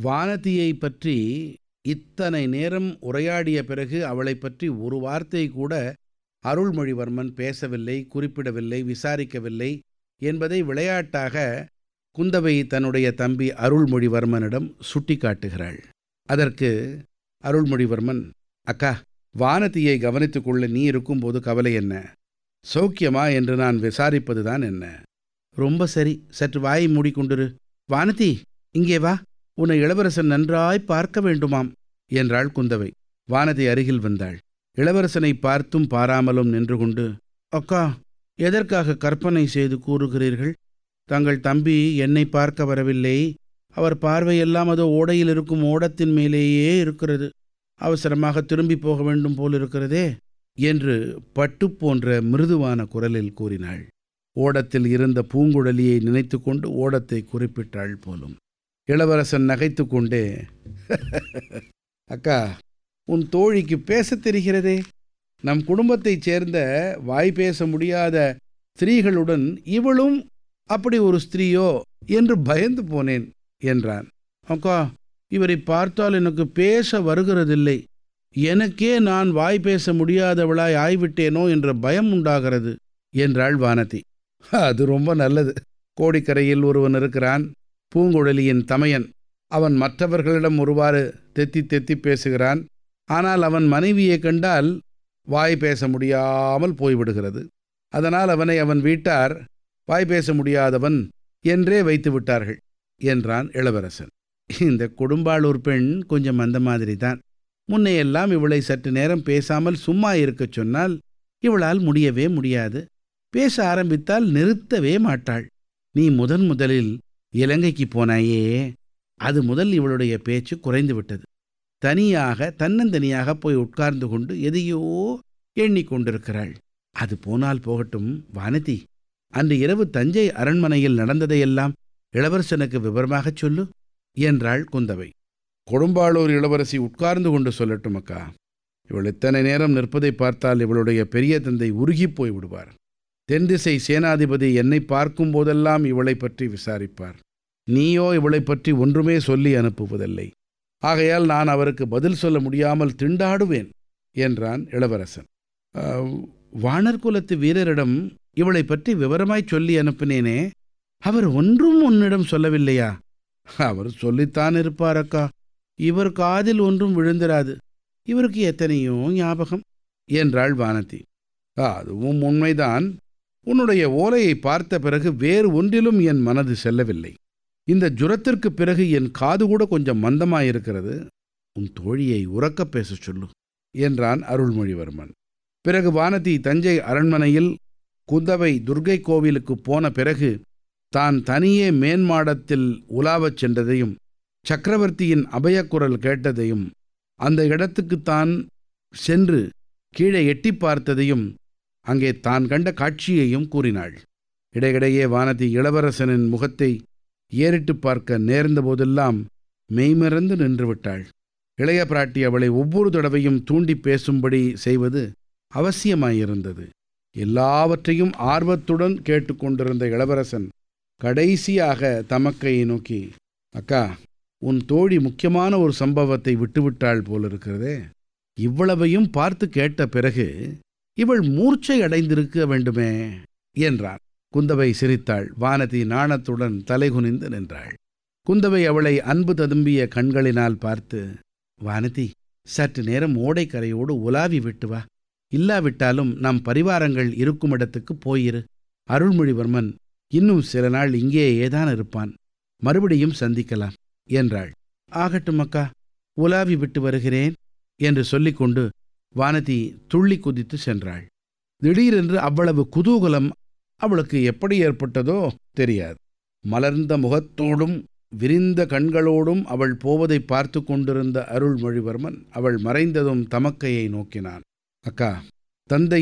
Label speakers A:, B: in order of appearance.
A: வானதியை பற்றி இத்தனை நேரம் உரையாடிய பிறகு அவளைப் பற்றி ஒரு வார்த்தை கூட அருள்மொழிவர்மன் பேசவில்லை குறிப்பிடவில்லை விசாரிக்கவில்லை என்பதை விளையாட்டாக குந்தவை தன்னுடைய தம்பி அருள்மொழிவர்மனிடம் சுட்டிக்காட்டுகிறாள் அதற்கு அருள்மொழிவர்மன் அக்கா வானதியை கவனித்துக் கொள்ள நீ இருக்கும்போது கவலை என்ன சௌக்கியமா என்று நான் விசாரிப்பதுதான் என்ன ரொம்ப சரி சற்று வாயை மூடிக்கொண்டிரு வானதி இங்கே வா உன்னை இளவரசன் நன்றாய் பார்க்க வேண்டுமாம் என்றாள் குந்தவை வானதி அருகில் வந்தாள் இளவரசனை பார்த்தும் பாராமலும் நின்று கொண்டு அக்கா எதற்காக கற்பனை செய்து கூறுகிறீர்கள் தங்கள் தம்பி என்னை பார்க்க வரவில்லை அவர் பார்வையெல்லாம் அதோ ஓடையில் இருக்கும் ஓடத்தின் மேலேயே இருக்கிறது அவசரமாக திரும்பி போக வேண்டும் போல் இருக்கிறதே என்று பட்டு போன்ற மிருதுவான குரலில் கூறினாள் ஓடத்தில் இருந்த பூங்குழலியை நினைத்து கொண்டு ஓடத்தை குறிப்பிட்டாள் போலும் இளவரசன் நகைத்து கொண்டே அக்கா உன் தோழிக்கு பேசத் தெரிகிறதே நம் குடும்பத்தைச் சேர்ந்த வாய் பேச முடியாத ஸ்திரீகளுடன் இவளும் அப்படி ஒரு ஸ்திரீயோ என்று பயந்து போனேன் என்றான் அக்கா இவரை பார்த்தால் எனக்கு பேச வருகிறதில்லை எனக்கே நான் வாய் பேச முடியாதவளாய் ஆய்விட்டேனோ என்ற பயம் உண்டாகிறது என்றாள் வானதி அது ரொம்ப நல்லது கோடிக்கரையில் ஒருவன் இருக்கிறான் பூங்குழலியின் தமையன் அவன் மற்றவர்களிடம் ஒருவாறு தெத்தி தெத்தி பேசுகிறான் ஆனால் அவன் மனைவியை கண்டால் வாய் பேச முடியாமல் போய்விடுகிறது அதனால் அவனை அவன் வீட்டார் வாய் பேச முடியாதவன் என்றே வைத்து விட்டார்கள் என்றான் இளவரசன் இந்த கொடும்பாளூர் பெண் கொஞ்சம் அந்த மாதிரி தான் முன்னையெல்லாம் இவளை சற்று நேரம் பேசாமல் சும்மா இருக்கச் சொன்னால் இவளால் முடியவே முடியாது பேச ஆரம்பித்தால் நிறுத்தவே மாட்டாள் நீ முதன் முதலில் இலங்கைக்கு போனாயே அது முதல் இவளுடைய பேச்சு குறைந்து விட்டது தனியாக தன்னந்தனியாக போய் உட்கார்ந்து கொண்டு எதையோ எண்ணிக்கொண்டிருக்கிறாள் அது போனால் போகட்டும் வானதி அன்று இரவு தஞ்சை அரண்மனையில் நடந்ததையெல்லாம் இளவரசனுக்கு விவரமாகச் சொல்லு என்றாள் குந்தவை கொடும்பாளூர் இளவரசி உட்கார்ந்து கொண்டு சொல்லட்டும் அக்கா இவள் இத்தனை நேரம் நிற்பதை பார்த்தால் இவளுடைய பெரிய தந்தை உருகிப் போய் விடுவார் தென்திசை சேனாதிபதி என்னை பார்க்கும் போதெல்லாம் இவளை பற்றி விசாரிப்பார் நீயோ இவளை பற்றி ஒன்றுமே சொல்லி அனுப்புவதில்லை ஆகையால் நான் அவருக்கு பதில் சொல்ல முடியாமல் திண்டாடுவேன் என்றான் இளவரசன் வானர் குலத்து வீரரிடம் இவளை பற்றி விவரமாய் சொல்லி அனுப்பினேனே அவர் ஒன்றும் உன்னிடம் சொல்லவில்லையா அவர் சொல்லித்தான் இருப்பார் அக்கா இவர் காதில் ஒன்றும் விழுந்திராது இவருக்கு எத்தனையோ ஞாபகம் என்றாள் வானதி அதுவும் உண்மைதான் உன்னுடைய ஓலையை பார்த்த பிறகு வேறு ஒன்றிலும் என் மனது செல்லவில்லை இந்த ஜுரத்திற்கு பிறகு என் காது கூட கொஞ்சம் மந்தமாயிருக்கிறது உன் தோழியை உறக்கப் பேசச் சொல்லு என்றான் அருள்மொழிவர்மன் பிறகு வானதி தஞ்சை அரண்மனையில் குந்தவை துர்கை கோவிலுக்கு போன பிறகு தான் தனியே மேன்மாடத்தில் உலாவச் சென்றதையும் சக்கரவர்த்தியின் அபயக்குரல் கேட்டதையும் அந்த இடத்துக்கு தான் சென்று கீழே எட்டி பார்த்ததையும் அங்கே தான் கண்ட காட்சியையும் கூறினாள் இடையிடையே வானதி இளவரசனின் முகத்தை ஏறிட்டு பார்க்க நேர்ந்த போதெல்லாம் மெய்மறந்து நின்றுவிட்டாள் இளைய பிராட்டி அவளை ஒவ்வொரு தடவையும் தூண்டி பேசும்படி செய்வது அவசியமாயிருந்தது எல்லாவற்றையும் ஆர்வத்துடன் கேட்டுக்கொண்டிருந்த இளவரசன் கடைசியாக தமக்கையை நோக்கி அக்கா உன் தோழி முக்கியமான ஒரு சம்பவத்தை விட்டுவிட்டாள் போலிருக்கிறதே இவ்வளவையும் பார்த்து கேட்ட பிறகு இவள் மூர்ச்சை அடைந்திருக்க வேண்டுமே என்றான் குந்தவை சிரித்தாள் வானதி நாணத்துடன் தலைகுனிந்து நின்றாள் குந்தவை அவளை அன்பு ததும்பிய கண்களினால் பார்த்து வானதி சற்று நேரம் ஓடைக்கரையோடு உலாவி விட்டு வா இல்லாவிட்டாலும் நம் பரிவாரங்கள் இருக்கும் இடத்துக்கு போயிரு அருள்மொழிவர்மன் இன்னும் சில நாள் இங்கேயேதான் இருப்பான் மறுபடியும் சந்திக்கலாம் என்றாள் ஆகட்டும் அக்கா உலாவி விட்டு வருகிறேன் என்று சொல்லிக்கொண்டு வானதி துள்ளி குதித்து சென்றாள் திடீரென்று அவ்வளவு குதூகலம் அவளுக்கு எப்படி ஏற்பட்டதோ தெரியாது மலர்ந்த முகத்தோடும் விரிந்த கண்களோடும் அவள் போவதை பார்த்து கொண்டிருந்த அருள்மொழிவர்மன் அவள் மறைந்ததும் தமக்கையை நோக்கினான் அக்கா தந்தை